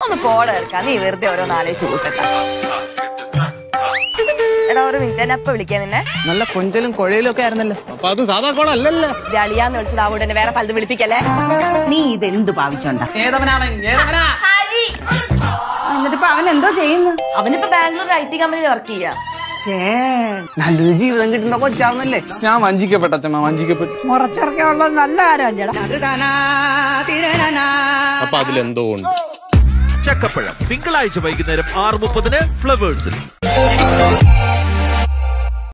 ഒന്ന് പോടെ എടുക്കാം നീ വെറുതെ ഓരോന്ന് ആലോചിച്ച് കൂട്ടട്ട എടാ ഒരു മിനിറ്റ് എന്നെ അപ്പൊ വിളിക്കാൻ നിന്നെ നല്ല കൊഞ്ചലും കുഴയിലും ഒക്കെ ആയിരുന്നല്ലോ അപ്പൊ അത് സാധാ കോളം അല്ലല്ലോ ഇത് അളിയാന്ന് വിളിച്ചത് അവിടെ എന്നെ വേറെ പലതും വിളിപ്പിക്കല്ലേ നീ ഇതെന്ത് ഭാവിച്ചോണ്ടാ ഏതവനാവൻ ഏതവനാ എന്നിട്ട് ഇപ്പൊ അവൻ എന്തോ ചെയ്യുന്നു അവനിപ്പോ ബാംഗ്ലൂർ ഐ ടി കമ്പനിയിൽ വർക്ക് ചെയ്യാ ഛേ നല്ലൊരു ജീവിതം കിട്ടുന്ന കൊച്ചാവുന്നല്ലേ ഞാൻ വഞ്ചിക്കപ്പെട്ട അച്ഛമ്മ വഞ്ചിക്കപ്പെട്ടു മുറച്ചിറക്കുള്ളത് നല്ല കാര്യമല്ലേടാ അപ്പൊ അതിലെന്തോ ഉണ്ട് ചക്കപ്പഴം തിങ്കളാഴ്ച വൈകുന്നേരം ആറ് മുപ്പതിന് ഫ്ലവേഴ്സിൽ